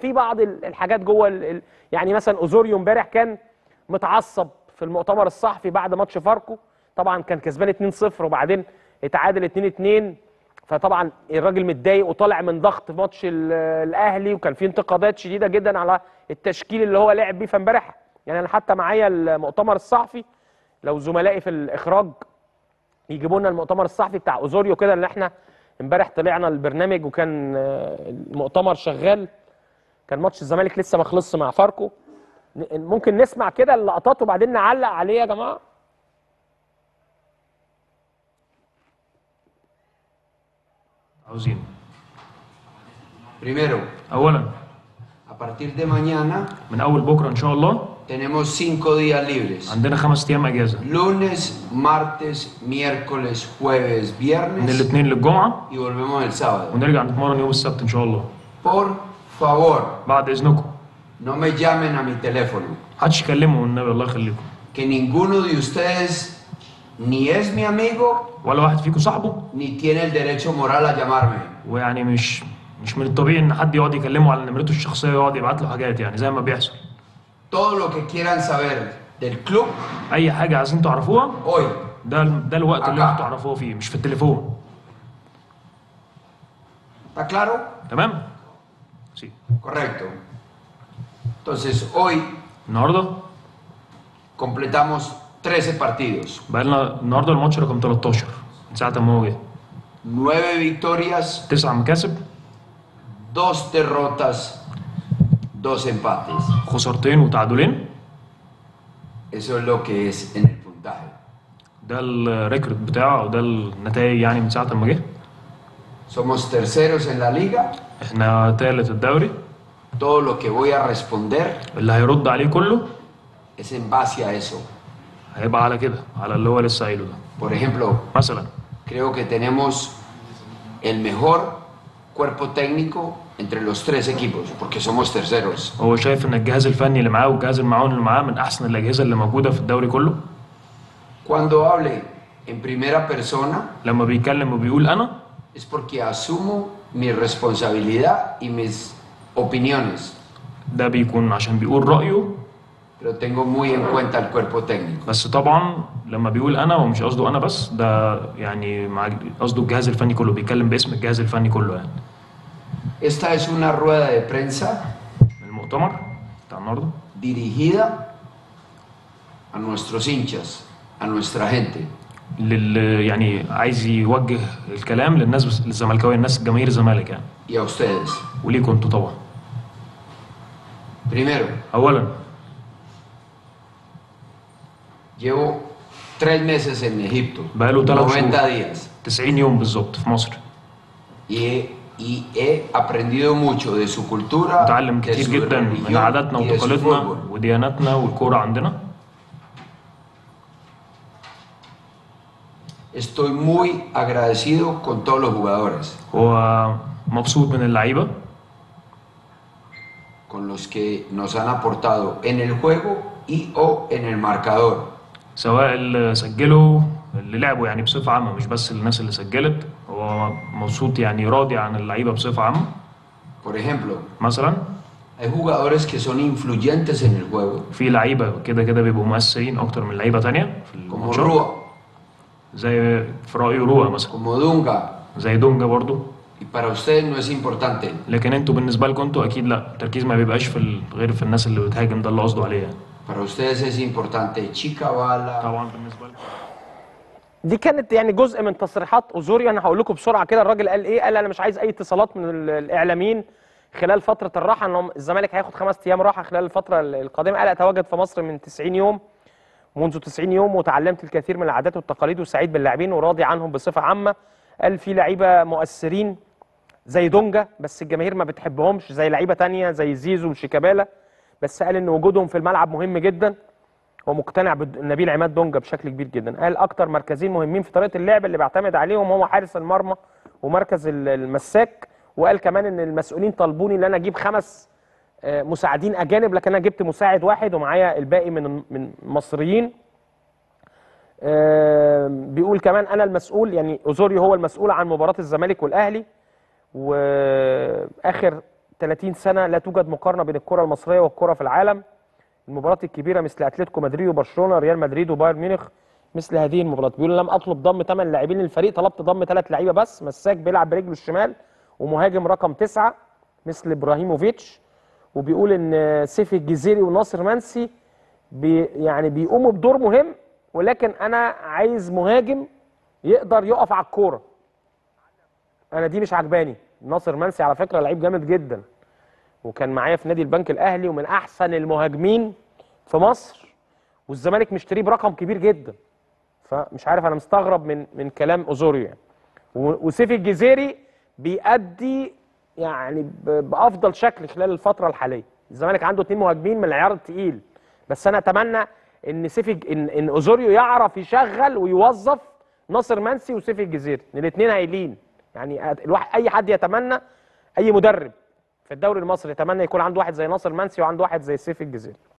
في بعض ال- الحاجات جوه ال- ال- يعني مثلا اوزوريو امبارح كان متعصب في المؤتمر الصحفي بعد ماتش فاركو طبعا كان كسبان 2-0 وبعدين اتعادل 2-2 فطبعا الراجل متضايق وطالع من ضغط في ماتش ال- الاهلي وكان في انتقادات شديده جدا على التشكيل اللي هو لعب بيه فامبارح يعني انا حتى معايا المؤتمر الصحفي لو زملائي في الاخراج يجيبوا لنا المؤتمر الصحفي بتاع اوزوريو كده اللي احنا امبارح طلعنا البرنامج وكان آه، المؤتمر شغال كان ماتش الزمالك لسه ما خلصش مع فاركو ن- ممكن نسمع كده اللقطات وبعدين نعلق عليه يا جماعه عاوزين Primero, اولا a partir de mañana من اول بكره ان شاء الله tenemos cinco días libres. عندنا خمس ايام اجازه Lunes, martes, miércoles, jueves, من viernes الاثنين للجمعه y volvemos el sábado. ونرجع نتمرن يوم السبت ان شاء الله Por favor, بعد اذنكم no me llamen a mi teléfono. محدش يكلمه والنبي الله يخليكم Que ninguno de ustedes ni es mi amigo ولا واحد فيكم صاحبه ni tiene el derecho moral a llamarme. ويعني مش مش من الطبيعي ان حد يقعد يكلمه على نمرته الشخصيه ويقعد يبعت له حاجات يعني زي ما بيحصل Todo lo que quieran saber del club اي حاجه عايزين تعرفوها hoy. ده ده الوقت اللي أكا. انتوا تعرفوها فيه مش في التليفون ¿Está claro? تمام سي Correcto. Entonces, hoy النهارده completamos 13 partidos. بقى لنا النهارده الماتش رقم 13 من ساعه ما هو جه 9 victorias, تسع مكاسب 2 derrotas, 2 empates. خسارتين وتعادلين Eso es lo que es en el puntaje. ده الريكورد بتاعه او ده النتائج يعني من ساعه ما جه Somos terceros en la liga. احنا تالت الدوري Todo lo que voy a responder اللي هيرد عليه كله es en base a eso. هيبقى على كده على اللي هو لسه قايله ده Por ejemplo, مثلا creo que tenemos el mejor cuerpo técnico entre los tres equipos, porque somos terceros. هو شايف ان الجهاز الفني اللي معاه والجهاز المعاون اللي معاه من احسن الاجهزه اللي موجوده في الدوري كله Cuando hable en primera persona, لما بيتكلم وبيقول انا es porque asumo mi responsabilidad y mis opiniones, ده بيكون عشان بيقول رايه pero tengo muy en cuenta el cuerpo técnico. بس طبعا لما بيقول انا ومش قصده انا بس ده يعني مع قصده الجهاز الفني كله بيتكلم باسم الجهاز الفني كله يعني Esta es una rueda de prensa المؤتمر بتاع النهارده dirigida a nuestros hinchas, a nuestra gente. لل يعني عايز يوجه الكلام للناس للزملكاويه الناس جماهير الزمالك يعني y a ustedes. وليكم انتوا طبعا Primero, اولا llevo tres meses en Egipto, بقاله ثلاث 90 شهور días, 90 يوم بالظبط في مصر y he, y he aprendido mucho de su cultura, متعلم de كتير su جدا من religión عاداتنا y de su وتقاليدنا fútbol. ودياناتنا والكوره عندنا Estoy muy agradecido con todos los jugadores, هو مبسوط من اللعيبه con los que nos han aportado en el juego y o en el marcador. سواء اللي سجلوا اللي لعبوا يعني بصفه عامه مش بس الناس اللي سجلت هو مبسوط يعني راضي عن اللعيبه بصفه عامه Por ejemplo, مثلا hay jugadores que son influyentes en el juego, في لعيبه كده كده بيبقوا مؤثرين اكتر من لعيبه تانية في como الماتشات Rua, زي في رايه روى مثلا como Dunga, زي دونجا برضو y para ustedes no es importante. لكن انتوا بالنسبه لكم انتوا اكيد لا التركيز ما بيبقاش في ال- غير في الناس اللي بتهاجم ده اللي قصده عليه يعني. Para ustedes es importante Chicabala, طبعا بالنسبه لكم دي كانت يعني جزء من تصريحات اوزوريو انا هقول لكم بسرعه كده الراجل قال ايه قال انا مش عايز اي اتصالات من ال- الاعلاميين خلال فتره الراحه ان هم- الزمالك هياخد خمس ايام راحه خلال الفتره ال- القادمه قال اتواجد في مصر من 90 يوم منذ 90 يوم وتعلمت الكثير من العادات والتقاليد وسعيد باللاعبين وراضي عنهم بصفه عامه قال في لعيبه مؤثرين زي دونجا بس الجماهير ما بتحبهمش زي لعيبه تانية زي زيزو وشيكابالا بس قال ان وجودهم في الملعب مهم جدا هو مقتنع بنبيل عماد دونجا بشكل كبير جدا قال اكتر مركزين مهمين في طريقه اللعب اللي بيعتمد عليهم هو حارس المرمى ومركز ال- المساك وقال كمان ان المسؤولين طلبوني ان انا اجيب خمس آه، مساعدين اجانب لكن انا جبت مساعد واحد ومعايا الباقي من من مصريين آه، بيقول كمان انا المسؤول يعني اوزوريو هو المسؤول عن مباراه الزمالك والاهلي واخر 30 سنه لا توجد مقارنه بين الكره المصريه والكره في العالم المباريات الكبيره مثل اتلتيكو مدريد وبرشلونه ريال مدريد وبايرن ميونخ مثل هذه المباريات بيقول لم اطلب ضم 8 لاعبين للفريق طلبت ضم ثلاث لعيبه بس مساك بيلعب برجله الشمال ومهاجم رقم تسعة مثل ابراهيموفيتش وبيقول ان سيف الجزيري وناصر منسي بي يعني بيقوموا بدور مهم ولكن انا عايز مهاجم يقدر يقف على الكوره انا دي مش عجباني ناصر منسي على فكره لعيب جامد جدا وكان معايا في نادي البنك الاهلي ومن احسن المهاجمين في مصر والزمالك مشتريه برقم كبير جدا فمش عارف انا مستغرب من من كلام اوزوريو يعني و- وسيف الجزيري بيأدي يعني ب- بافضل شكل خلال الفتره الحاليه الزمالك عنده اتنين مهاجمين من العيار التقيل بس انا اتمنى ان سيف الج- ان ان اوزوريو يعرف يشغل ويوظف ناصر منسي وسيف الجزيري الاثنين هايلين يعني أت- الواحد اي حد يتمنى اي مدرب في الدوري المصري يتمنى يكون عنده واحد زي ناصر منسي وعنده واحد زي سيف الجزيري